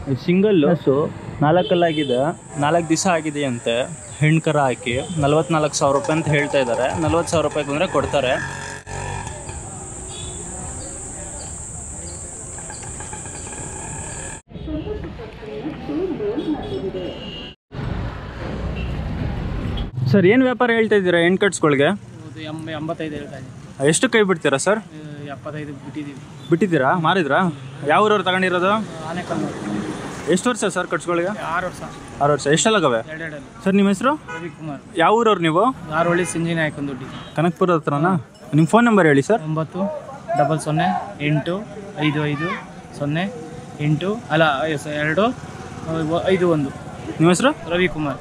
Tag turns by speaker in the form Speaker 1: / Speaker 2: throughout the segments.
Speaker 1: Single so ನಾಲ್ಕಲ್ಲಾಗಿದೆ ನಾಲ್ಕು ದಿವಸ ಆಗಿದೆ ಅಂತೆ ಹೆಣ್ಣು ಕರ ಹಾಕಿ ನಲ್ವತ್ನಾಲ್ಕು ಸಾವಿರ ರೂಪಾಯಿ ಅಂತ ಹೇಳ್ತಾ ಇದ್ದಾರೆ ನಲ್ವತ್ತು ಸಾವಿರ ರೂಪಾಯಿ ಬಂದರೆ ಕೊಡ್ತಾರೆ ಸರ್ ಏನು ವ್ಯಾಪಾರ ಹೇಳ್ತಾ ಇದ್ದೀರಾ ಹೆಣ್ಣು ಕಟ್ಸ್ಕೊಳ್ಗೆ
Speaker 2: ಹೌದು ಎಂಬ ಎಂಬತ್ತೈದು ಹೇಳ್ತಾ ಇದ್ದೀವಿ
Speaker 1: ಎಷ್ಟು ಕೈ ಬಿಡ್ತೀರಾ ಸರ್
Speaker 2: ಎಪ್ಪತ್ತೈದು ಬಿಟ್ಟಿದ್ದೀವಿ
Speaker 1: ಬಿಟ್ಟಿದ್ದೀರಾ ಮಾರಿದ್ರಾ ಯಾವ ಊರವ್ರು ತಗೊಂಡಿರೋದು
Speaker 2: ಆನೆಕಲ್ಲು
Speaker 1: ಎಷ್ಟು ವರ್ಷ ಸರ್ ಕಟ್ಸ್ಕೊಳ್ಗೆ
Speaker 2: ಆರು ವರ್ಷ
Speaker 1: ಆರು ವರ್ಷ ಎಷ್ಟೆಲ್ಲಾಗವೆ
Speaker 2: ಎರಡೆರಡಲ್ಲಿ
Speaker 1: ಸರ್ ನಿಮ್ಮ ಹೆಸರು
Speaker 2: ರವಿಕುಮಾರ್
Speaker 1: ಯಾವ ಊರವ್ರು ನೀವು
Speaker 2: ಆರೋಳಿ ಸಿಂಜಿನ ಹಾಕೊಂದುಡ್ಡಿ
Speaker 1: ಕನಕಪುರ ಹತ್ರನಾ ನಿಮ್ಮ ಫೋನ್ ನಂಬರ್ ಹೇಳಿ ಸರ್
Speaker 2: ಒಂಬತ್ತು ಡಬಲ್ ಸೊನ್ನೆ ಎಂಟು ಐದು ಐದು ಸೊನ್ನೆ ಎಂಟು ಅಲ್ಲ ಎಸ್ ಎರಡು ಅಹ್, ಐದು ಒಂದು
Speaker 1: ನಿಮ್ಮ ಹೆಸರು
Speaker 2: ರವಿಕುಮಾರ್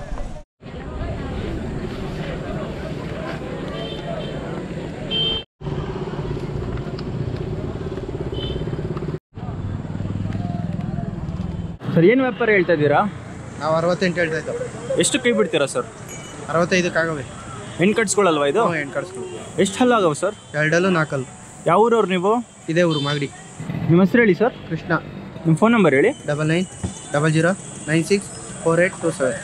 Speaker 1: ಸರ್ ಏನು ವ್ಯಾಪಾರ ಹೇಳ್ತಾ ಇದ್ದೀರಾ
Speaker 3: ನಾವು ಅರವತ್ತೆಂಟು ಹೇಳ್ತಾ ಇದ್ದೋ
Speaker 1: ಎಷ್ಟು ಕೈ ಬಿಡ್ತೀರಾ ಸರ್
Speaker 3: ಅರವತ್ತೈದಕ್ಕಾಗವೆ
Speaker 1: ಹೆಣ್ಣು ಕಟ್ಸ್ಕೊಳಲ್ವಾ ಇದು
Speaker 3: ಹ್ಞೂ ಎಂಟು ಕಳಿಸ್ಕೊಡು
Speaker 1: ಎಷ್ಟು ಹಲ್ಲಾಗವು ಸರ್
Speaker 3: ಎರಡಲ್ಲೂ ನಾಲ್ಕಲ್ಲು
Speaker 1: ಯಾವ ಊರವ್ರು ನೀವು
Speaker 3: ಇದೇ ಊರು ಮಾಗಡಿ
Speaker 1: ನಿಮ್ಮ ಹೆಸರು ಹೇಳಿ ಸರ್
Speaker 3: ಕೃಷ್ಣ
Speaker 1: ನಿಮ್ಮ ಫೋನ್ ನಂಬರ್ ಹೇಳಿ
Speaker 3: double nine double zero nine six four eight two seven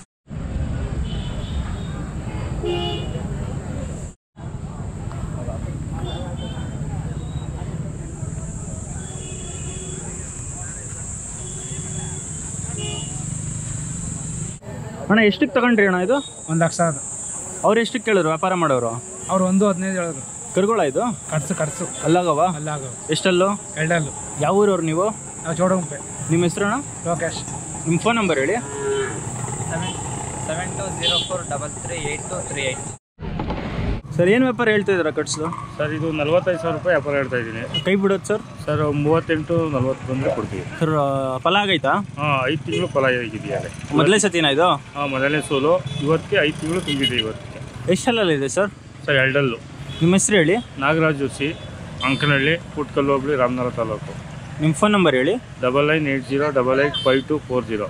Speaker 1: ಅಣ್ಣ ಎಷ್ಟಕ್ಕೆ ತಗೊಂಡ್ರಿ ಅಣ್ಣ ಇದು
Speaker 2: ಒಂದು ಲಕ್ಷ ಅದು
Speaker 1: ಅವ್ರು ಎಷ್ಟಕ್ಕೆ ಕೇಳಿದ್ರು ವ್ಯಾಪಾರ ಮಾಡೋರು
Speaker 2: ಅವ್ರು ಒಂದು ಹದಿನೈದು ಹೇಳಿದ್ರು
Speaker 1: ಕರ್ಗೋಳ ಇದು
Speaker 2: ಕಟ್ಸು ಕಟ್ಸು
Speaker 1: ಅಲ್ಲಾಗವ
Speaker 2: ಅಲ್ಲ ಆಗವು
Speaker 1: ಎಷ್ಟಲ್ಲು
Speaker 2: ಎರಡಲ್ಲು
Speaker 1: ಯಾವ ಊರವ್ರು ನೀವು
Speaker 2: ನಾವು ಚೋಡಗುಂಪೆ
Speaker 1: ನಿಮ್ಮ ಹೆಸರು ಅಣ್ಣ
Speaker 2: ಲೋಕೇಶ್
Speaker 1: ನಿಮ್ಮ ಫೋನ್ ನಂಬರ್ ಹೇಳಿ
Speaker 2: seven seven two zero four double three eight two three eight
Speaker 1: sir ಏನು ವ್ಯಾಪಾರ ಹೇಳ್ತಾ ಇದ್ದೀರಾ ಕಟ್ಸು
Speaker 4: ಸರ್ ಇದು ನಲ್ವತ್ತೈದು ಸಾವಿರ ರೂಪಾಯಿ ವ್ಯಾಪಾರ ಹೇಳ್ತಾ ಇದ್ದೀನಿ
Speaker 1: ಕೈ ಬಿಡೋದು ಸರ್
Speaker 4: ಸರ್ ಮೂವತ್ತೆಂಟು ನಲ್ವತ್ತು ಬಂದರೆ ಕೊಡ್ತೀವಿ
Speaker 1: ಸರ್ ಫಲ ಆಗೈತಾ
Speaker 4: ಹಾಂ ಐದು ತಿಂಗಳು ಫಲ ಆಗಿದೆಯಲ್ಲ
Speaker 1: ಮೊದಲೇ ಸತಿನಾ ಇದು
Speaker 4: ಹಾಂ ಮೊದಲನೇ ಸೋಲು ಇವತ್ತಿಗೆ ಐದು ತಿಂಗಳು ತುಂಬಿದೆ ಇವತ್ತಿಗೆ
Speaker 1: ಎಷ್ಟೆಲ್ಲ ಇದೆ ಸರ್
Speaker 4: ಸರ್ ಎರಡಲ್ಲು
Speaker 1: ನಿಮ್ಮ ಹೆಸರು ಹೇಳಿ
Speaker 4: ನಾಗರಾಜ್ ಜೋಶಿ ಅಂಕನಹಳ್ಳಿ ಪುಟ್ಕಲ್ಲು ಹೋಬಳಿ ರಾಮನಗರ ತಾಲೂಕು
Speaker 1: ನಿಮ್ಮ ಫೋನ್ ನಂಬರ್ ಹೇಳಿ
Speaker 4: double nine eight zero double eight five two four zero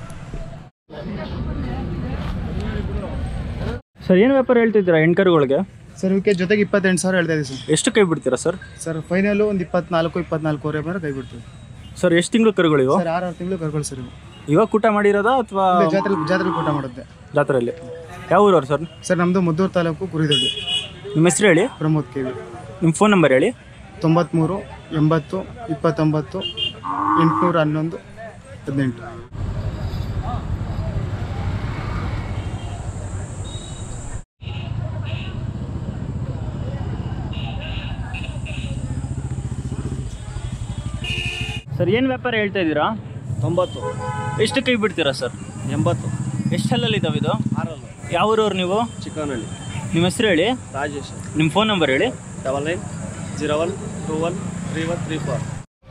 Speaker 1: sir ಏನು ವ್ಯಾಪಾರ ಹೇಳ್ತಿದ್ದೀರಾ ಹೆಣ್ಕರುಗಳಿಗೆ
Speaker 3: ಸರ್ ಇವಕ್ಕೆ ಜೊತೆಗೆ ಇಪ್ಪತ್ತೆಂಟು ಸಾವಿರ ಹೇಳ್ತಾ ಇದ್ದೀವಿ ಸರ್
Speaker 1: ಎಷ್ಟು ಕೈ ಬಿಡ್ತೀರಾ ಸರ್
Speaker 3: ಸರ್ ಫೈನಲು ಒಂದು ಇಪ್ಪತ್ನಾಲ್ಕು ಇಪ್ಪತ್ನಾಲ್ಕೂವರೆ ಬಂದರೆ ಕೈ ಬಿಡ್ತೀವಿ
Speaker 1: ಸರ್ ಎಷ್ಟು ತಿಂಗಳು ಕರುಗಳು ಇವು
Speaker 3: ಸರ್ ಆರು ಆರು ತಿಂಗಳು ಕರ್ಕೊಳ್ಳಿ ಸರ್ ಇವು
Speaker 1: ಇವಾಗ ಕೂಟ ಮಾಡಿರೋದಾ ಅಥವಾ
Speaker 3: ಇಲ್ಲೇ ಜಾತ್ರೆ ಜಾತ್ರೆ ಊಟ ಮಾಡುತ್ತೆ
Speaker 1: ಜಾತ್ರೆಯಲ್ಲಿ ಯಾವ ಊರವ್ರು ಸರ್
Speaker 3: ಸರ್ ನಮ್ಮದು ಮುದ್ದೂರು ತಾಲೂಕು ಕುರಿದೊಡ್ಡಿ
Speaker 1: ನಿಮ್ಮ ಹೆಸರು ಹೇಳಿ
Speaker 3: ಪ್ರಮೋದ್ ಕೆ ವಿ
Speaker 1: ನಿಮ್ಮ ಫೋನ್ ನಂಬರ್ ಹೇಳಿ
Speaker 3: ತೊಂಬತ್ತ್ಮೂರು ಎಂಬತ್ತು ಇಪ್ಪತ್ತೊಂಬತ್ತು ಎಂಟುನೂರ ಹನ್ನೊಂದು ಹದಿನೆಂಟು
Speaker 1: ಸರ್ ಏನು ವ್ಯಾಪಾರ ಹೇಳ್ತಾ ಇದ್ದೀರಾ
Speaker 2: ತೊಂಬತ್ತು
Speaker 1: ಎಷ್ಟು ಕೈ ಬಿಡ್ತೀರಾ ಸರ್
Speaker 2: ಎಂಬತ್ತು
Speaker 1: ಎಷ್ಟು ಹಲ್ಲಲ್ಲಿ ಇದಾವೆ ಇದು
Speaker 2: ಆರಲ್ಲು
Speaker 1: ಯಾವ ಊರವ್ರು ನೀವು
Speaker 2: ಚಿಕ್ಕನಹಳ್ಳಿ
Speaker 1: ನಿಮ್ಮ ಹೆಸರು ಹೇಳಿ
Speaker 2: ರಾಜೇಶ್
Speaker 1: ನಿಮ್ಮ ಫೋನ್ ನಂಬರ್ ಹೇಳಿ
Speaker 2: double nine zero one two one three one three four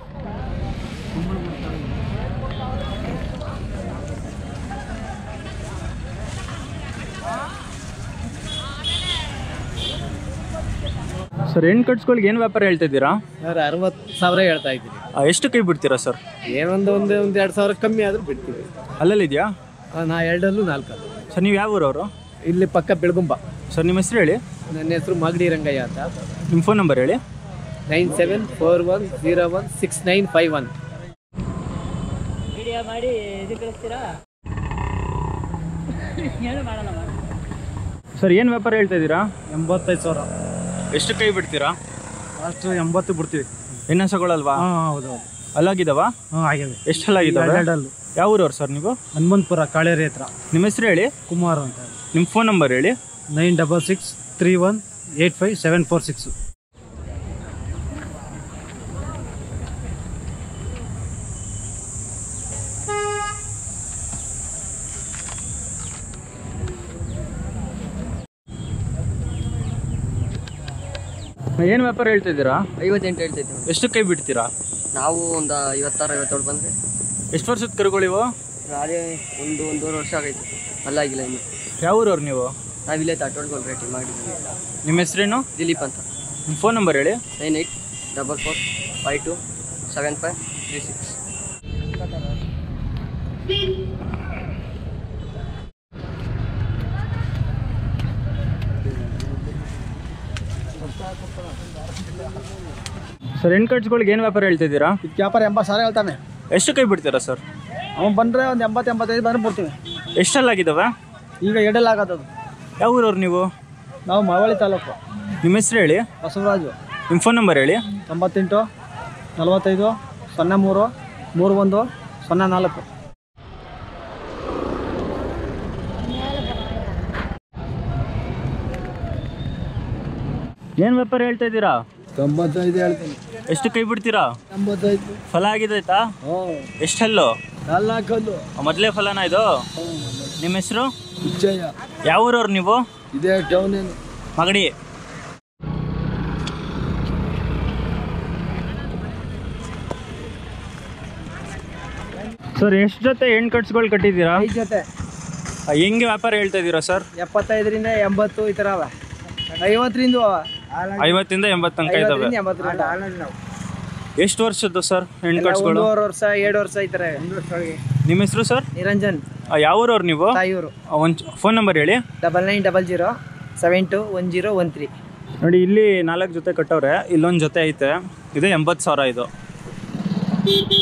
Speaker 1: sir ಹೆಣ್ಣು ಕಟ್ಸ್ಕೊಳ್ಗೆ ಏನು ವ್ಯಾಪಾರ ಹೇಳ್ತಾ ಇದ್ದೀರಾ
Speaker 2: ಸರ್ ಅರವತ್ತು ಸಾವಿರ ಹೇಳ್ತಾ ಇದ್ದೀವಿ
Speaker 1: ಆ, ಎಷ್ಟು ಕೈ ಬಿಡ್ತೀರಾ ಸರ್
Speaker 2: ಏನೊಂದು ಒಂದು ಒಂದು ಎರಡು ಸಾವಿರ ಕಮ್ಮಿ ಆದರೂ ಬಿಡ್ತೀವಿ
Speaker 1: ಅಲ್ಲಲ್ಲಿ ಇದೆಯಾ
Speaker 2: ಆ, ನಾ ಎರಡಲ್ಲೂ ನಾಲ್ಕಲ್ಲು
Speaker 1: ಸರ್ ನೀವು ಯಾವ ಊರವರು
Speaker 2: ಇಲ್ಲಿ ಪಕ್ಕ ಬೆಳಗುಂಬ
Speaker 1: ಸರ್ ನಿಮ್ಮ ಹೆಸರು ಹೇಳಿ
Speaker 2: ನನ್ನ ಹೆಸರು ಮಾಗಡಿ ರಂಗಯ್ಯ ಅಂತ
Speaker 1: ನಿಮ್ಮ ಫೋನ್ ನಂಬರ್ ಹೇಳಿ
Speaker 2: nine seven four one zero one six nine five one
Speaker 1: sir ಏನು ವ್ಯಾಪಾರ ಹೇಳ್ತಾ ಇದ್ದೀರಾ
Speaker 2: ಎಂಬತ್ತೈದು ಸಾವಿರ
Speaker 1: ಎಷ್ಟು ಕೈ ಬಿಡ್ತೀರಾ
Speaker 2: ಅಷ್ಟು ಎಂಬತ್ತು ಬಿಡ್ತೀವಿ
Speaker 1: ಹೆಣ್ಣು ಹಸಗಳಲ್ವಾ
Speaker 2: ಹಾಂ ಹೌದು ಹೌದು
Speaker 1: ಅಲ್ಲಾಗಿದಾವ
Speaker 2: ಹಾಂ ಆಗಿದೆ
Speaker 1: ಎಷ್ಟು ಹಲ್ಲಾಗಿದ್ದಾವೆ
Speaker 2: ಎರಡಲ್ಲೂ
Speaker 1: ಯಾವ ಊರವ್ರು ಸರ್ ನೀವು
Speaker 2: ಹನುಮಂತಪುರ ಕಾಳೇರಿ ಹತ್ರ
Speaker 1: ನಿಮ್ಮ ಹೆಸರು ಹೇಳಿ
Speaker 2: ಕುಮಾರ್ ಅಂತ
Speaker 1: ನಿಮ್ಮ ಫೋನ್ ನಂಬರ್ ಹೇಳಿ
Speaker 2: nine double six three one eight five seven four six
Speaker 1: ಏನು ವ್ಯಾಪಾರ ಹೇಳ್ತಾ ಇದ್ದೀರಾ
Speaker 5: ಐವತ್ತೆಂಟು ಹೇಳ್ತೈತೆ
Speaker 1: ಎಷ್ಟು ಕೈ ಬಿಡ್ತೀರಾ
Speaker 5: ನಾವು ಒಂದು ಐವತ್ತಾರು ಐವತ್ತೇಳು ಬಂದರೆ
Speaker 1: ಎಷ್ಟು ವರ್ಷದ ಕರುಗಳಿವು
Speaker 5: ಅದೇ ಒಂದು ಒಂದೂವರೆ ವರ್ಷ ಆಗೈತೆ ಅಲ್ಲಾಗಿಲ್ಲ ಇನ್ನು
Speaker 1: ಯಾವ ಊರವ್ರು ನೀವು
Speaker 5: ನಾವಿಲ್ಲೇ ತಟ್ಟೋಡ್ಕೊಂಡು ರೇಟಿ ಮಾಡಿದ್ದೀವಿ
Speaker 1: ನಿಮ್ಮ ಹೆಸರೇನು
Speaker 5: ದಿಲೀಪ್ ಅಂತ
Speaker 1: ನಿಮ್ಮ ಫೋನ್ ನಂಬರ್ ಹೇಳಿ
Speaker 5: nine eight double four five two seven five three six
Speaker 1: sir ಹೆಣ್ಣು ಕಟ್ಸ್ಗಳಿಗೆ ಏನು ವ್ಯಾಪಾರ ಹೇಳ್ತಿದ್ದೀರಾ
Speaker 3: ವ್ಯಾಪಾರ ಎಂಬತ್ತು ಸಾವಿರ ಹೇಳ್ತಾನೆ
Speaker 1: ಎಷ್ಟು ಕೈ ಬಿಡ್ತೀರಾ ಸರ್
Speaker 2: ಅವ್ನು ಬಂದರೆ ಒಂದು ಎಂಬತ್ತು ಎಂಬತ್ತೈದು ಬಂದರೆ ಬಿಡ್ತೀವಿ
Speaker 1: ಎಷ್ಟಲ್ಲಾಗಿದ್ದಾವೆ
Speaker 2: ಈಗ ಎಡೆಲ್ಲ ಆಗೋದು
Speaker 1: ಯಾವ ಊರವ್ರು ನೀವು
Speaker 2: ನಾವು ಮಳವಳ್ಳಿ ತಾಲೂಕು
Speaker 1: ನಿಮ್ಮ ಹೆಸ್ರು ಹೇಳಿ
Speaker 2: ಬಸವರಾಜು
Speaker 1: ನಿಮ್ಮ ಫೋನ್ ನಂಬರ್ ಹೇಳಿ
Speaker 2: ತೊಂಬತ್ತೆಂಟು ನಲವತ್ತೈದು ಸೊನ್ನೆ ಮೂರು ಮೂರು ಒಂದು ಸೊನ್ನೆ ನಾಲ್ಕು
Speaker 1: ಏನು ವ್ಯಾಪಾರ ಹೇಳ್ತಾ ಇದ್ದೀರಾ
Speaker 2: ತೊಂಬತ್ತೈದು ಹೇಳ್ತೀನಿ
Speaker 1: ಎಷ್ಟು ಕೈ ಬಿಡ್ತೀರಾ
Speaker 2: ತೊಂಬತ್ತೈದು
Speaker 1: ಫಲ ಆಗಿದೈತಾ
Speaker 2: ಹ್ಞೂ
Speaker 1: ಎಷ್ಟು ಹಲ್ಲು
Speaker 2: ಎಲ್ಲ ಹಾಕೋದು
Speaker 1: ಮೊದಲೇ ಫಲನಾ ಇದು ನಿಮ್ಮ ಹೆಸರು
Speaker 2: ನಿಶ್ಚಯ
Speaker 1: ಯಾವ ಊರವ್ರು ನೀವು
Speaker 2: ಇದೇ ಟೌನೇನು
Speaker 1: ಮಗಡಿ ಸರ್ ಎಷ್ಟು ಜೊತೆ ಹೆಣ್ಣು ಕಟ್ಸ್ಗಳು ಕಟ್ಟಿದ್ದೀರಾ
Speaker 2: ಐದು ಜೊತೆ
Speaker 1: ಆ, ಹೆಂಗೆ ವ್ಯಾಪಾರ ಹೇಳ್ತಾ ಇದ್ದೀರಾ ಸರ್
Speaker 2: ಎಪ್ಪತ್ತೈದರಿಂದ ಎಂಬತ್ತು ಈ ಥರ ಅವ ಐವತ್ತರಿಂದ ಅವ
Speaker 1: ಐವತ್ತಿಂದ ಎಂಬತ್ತು ತನಕ ಇದಾವೆ
Speaker 2: ಐವತ್ತರಿಂದ ಎಂಬತ್ತರಿಂದ
Speaker 1: ಎಷ್ಟು ವರ್ಷದ್ದು ಸರ್ ಹೆಣ್ಣು
Speaker 2: ಎಲ್ಲ
Speaker 1: ಕಟ್ಸ್ಗಳು
Speaker 2: ಒಂದೂವರೆ ವರ್ಷ ಎರಡು ವರ್ಷ ಈ ಥರ ಇವೆ.
Speaker 1: ನಿಮ್ಮ ಹೆಸರು ಸರ್
Speaker 2: ನಿರಂಜನ್
Speaker 1: ಆ, ಯಾವ ಊರವ್ರು ನೀವು
Speaker 2: ತಾಯಿಯವರು
Speaker 1: ಒಂದು ಫೋನ್ ನಂಬರ್ ಹೇಳಿ
Speaker 2: double nine double zero seven two one zero one three
Speaker 1: ನೋಡಿ ಇಲ್ಲಿ ನಾಲ್ಕು ಜೊತೆ ಕಟ್ಟವ್ರೆ ಇಲ್ಲೊಂದು ಜೊತೆ ಐತೆ ಇದು ಎಂಬತ್ತು ಸಾವಿರ ಇದು